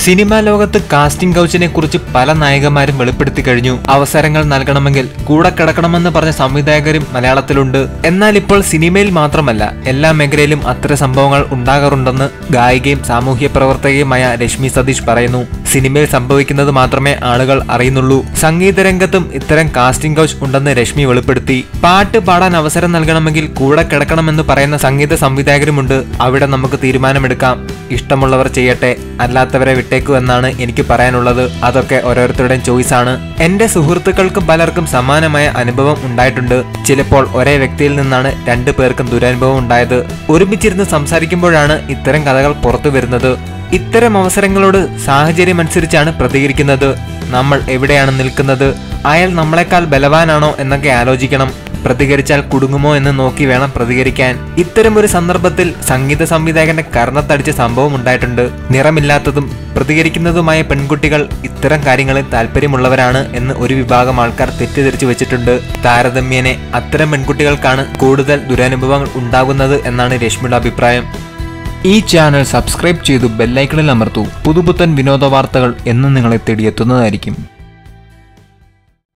cinema ലോകത്ത് casting കൗച്ചിനെ കുറിച്ച് പല നായകന്മാരും വെളിപ്പെടുത്തി കഴിഞ്ഞു അവസരങ്ങൾ നൽകണമെങ്കിൽ കൂടെ കിടക്കണമെന്ന് പറഞ്ഞ സംവിധായകരും മലയാളത്തിലുണ്ട് എന്നാൽ ഇപ്പോൾ സിനിമയിൽ മാത്രമല്ല എല്ലാ മേഖലയിലും അത്തരം സംഭവങ്ങൾ ഉണ്ടാകാറുണ്ടെന്ന് ഗായികയും സാമൂഹ്യ പ്രവർത്തകയുമായ രശ്മി സതീഷ് പറയുന്നു സിനിമയിൽ സംഭവിക്കുന്നത് മാത്രമേ ആളുകൾ അറിയുന്നുള്ളൂ സംഗീത രംഗത്തും ഇത്തരം കാസ്റ്റിംഗ് കൗച്ച് ഉണ്ടെന്ന് രശ്മി വെളിപ്പെടുത്തി പാട്ട് പാടാൻ അവസരം നൽകണമെങ്കിൽ കൂടെ കിടക്കണമെന്ന് പറയുന്ന സംഗീത സംവിധായകരുമുണ്ട് അവിടെ നമുക്ക് തീരുമാനമെടുക്കാം ഇഷ്ടമുള്ളവർ ചെയ്യട്ടെ അല്ലാത്തവരെ വിട്ടേക്കൂ എന്നാണ് എനിക്ക് പറയാനുള്ളത് അതൊക്കെ ഓരോരുത്തരുടെയും ചോയ്സ് ആണ് എന്റെ സുഹൃത്തുക്കൾക്കും പലർക്കും സമാനമായ അനുഭവം ഉണ്ടായിട്ടുണ്ട് ചിലപ്പോൾ ഒരേ വ്യക്തിയിൽ നിന്നാണ് രണ്ടു പേർക്കും ദുരനുഭവം ഉണ്ടായത് ഒരുമിച്ചിരുന്ന് സംസാരിക്കുമ്പോഴാണ് ഇത്തരം കഥകൾ പുറത്തു വരുന്നത് ഇത്തരം അവസരങ്ങളോട് സാഹചര്യം അനുസരിച്ചാണ് പ്രതികരിക്കുന്നത് നമ്മൾ എവിടെയാണ് നിൽക്കുന്നത് അയാൾ നമ്മളെക്കാൾ ബലവാനാണോ എന്നൊക്കെ ആലോചിക്കണം പ്രതികരിച്ചാൽ കുടുങ്ങുമോ എന്ന് നോക്കി വേണം പ്രതികരിക്കാൻ ഇത്തരം ഒരു സന്ദർഭത്തിൽ സംഗീത സംവിധായകന്റെ കർണത്തടിച്ച സംഭവം ഉണ്ടായിട്ടുണ്ട് നിറമില്ലാത്തതും പ്രതികരിക്കുന്നതുമായ പെൺകുട്ടികൾ ഇത്തരം കാര്യങ്ങളിൽ താല്പര്യമുള്ളവരാണ് എന്ന് ഒരു വിഭാഗം ആൾക്കാർ തെറ്റിദ്ധരിച്ചു വെച്ചിട്ടുണ്ട് താരതമ്യേനെ അത്തരം പെൺകുട്ടികൾക്കാണ് കൂടുതൽ ദുരനുഭവങ്ങൾ ഉണ്ടാകുന്നത് എന്നാണ് രശ്മിയുടെ അഭിപ്രായം ഈ ചാനൽ സബ്സ്ക്രൈബ് ചെയ്തു ബെല്ലൈക്കണിൽ അമർത്തൂ പുതുപുത്തൻ വിനോദ വാർത്തകൾ എന്നും നിങ്ങളെ തേടിയെത്തുന്നതായിരിക്കും